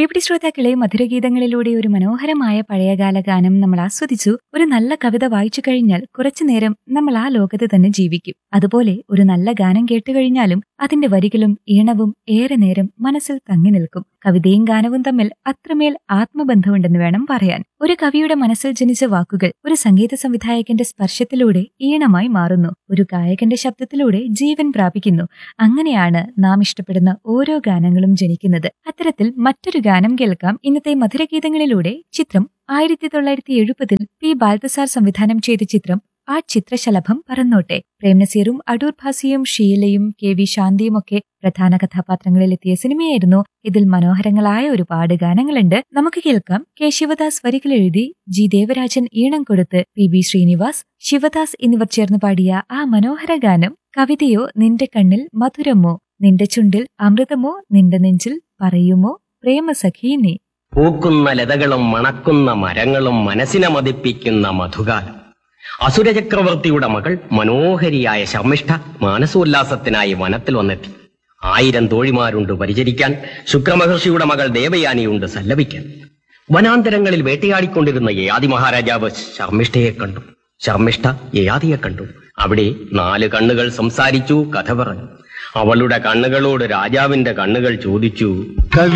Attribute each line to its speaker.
Speaker 1: പ്രിയപ്പെട്ട ശ്രോതാക്കളെ മധുരഗീതങ്ങളിലൂടെ ഒരു മനോഹരമായ പഴയകാല ഗാനം നമ്മൾ ആസ്വദിച്ചു ഒരു നല്ല കവിത വായിച്ചു കഴിഞ്ഞാൽ കുറച്ചുനേരം നമ്മൾ ആ ലോകത്ത് തന്നെ ജീവിക്കും അതുപോലെ ഒരു നല്ല ഗാനം കേട്ടു കഴിഞ്ഞാലും അതിന്റെ വരികളും ഈണവും ഏറെ നേരം മനസ്സിൽ തങ്ങി നിൽക്കും കവിതയും ഗാനവും തമ്മിൽ അത്രമേൽ ആത്മബന്ധമുണ്ടെന്ന് വേണം പറയാൻ ഒരു കവിയുടെ മനസ്സിൽ ജനിച്ച വാക്കുകൾ ഒരു സംഗീത സംവിധായകന്റെ സ്പർശത്തിലൂടെ ഈണമായി മാറുന്നു ഒരു ഗായകന്റെ ശബ്ദത്തിലൂടെ ജീവൻ പ്രാപിക്കുന്നു അങ്ങനെയാണ് നാം ഇഷ്ടപ്പെടുന്ന ഓരോ ഗാനങ്ങളും ജനിക്കുന്നത് അത്തരത്തിൽ മറ്റൊരു ഗാനം കേൾക്കാം ഇന്നത്തെ മധുരഗീതങ്ങളിലൂടെ ചിത്രം ആയിരത്തി തൊള്ളായിരത്തി എഴുപതിൽ പി ബാൽതസാർ സംവിധാനം ചെയ്ത ചിത്രം ആ ചിത്രശലഭം പറന്നോട്ടെ പ്രേംനസീറും അടൂർ ഭാസിയും ഷീലയും കെ വി ശാന്തിയും ഒക്കെ പ്രധാന കഥാപാത്രങ്ങളിലെത്തിയ സിനിമയായിരുന്നു ഇതിൽ മനോഹരങ്ങളായ ഒരുപാട് ഗാനങ്ങളുണ്ട് നമുക്ക് കേൾക്കാം കെ ശിവദാസ് വരികൾ എഴുതി ജി ദേവരാജൻ ഈണം കൊടുത്ത് പി ബി ശ്രീനിവാസ് ശിവദാസ് എന്നിവർ ചേർന്ന് പാടിയ ആ മനോഹര ഗാനം കവിതയോ നിന്റെ കണ്ണിൽ മധുരമോ നിന്റെ ചുണ്ടിൽ അമൃതമോ നിന്റെ നെഞ്ചിൽ പറയുമോ പ്രേമസഖി നീ
Speaker 2: പൂക്കുന്ന ലതകളും മണക്കുന്ന മരങ്ങളും മനസ്സിനെ മതിപ്പിക്കുന്ന മധുകാലം അസുരചക്രവർത്തിയുടെ മകൾ മനോഹരിയായ ശർമ്മിഷ്ഠ മാനസോല്ലാസത്തിനായി വനത്തിൽ വന്നെത്തി ആയിരം തോഴിമാരുണ്ട് പരിചരിക്കാൻ ശുക്രമഹർഷിയുടെ മകൾ ദേവയാനിയുണ്ട് സല്ലപിക്കാൻ വനാന്തരങ്ങളിൽ വേട്ടയാടിക്കൊണ്ടിരുന്ന യയാതി മഹാരാജാവ് ശർമ്മിഷ്ഠയെ കണ്ടു ശർമ്മിഷ്ഠ യയാതിയെ കണ്ടു അവിടെ നാല് കണ്ണുകൾ സംസാരിച്ചു കഥ പറഞ്ഞു അവളുടെ കണ്ണുകളോട് രാജാവിന്റെ കണ്ണുകൾ ചോദിച്ചു
Speaker 3: കവി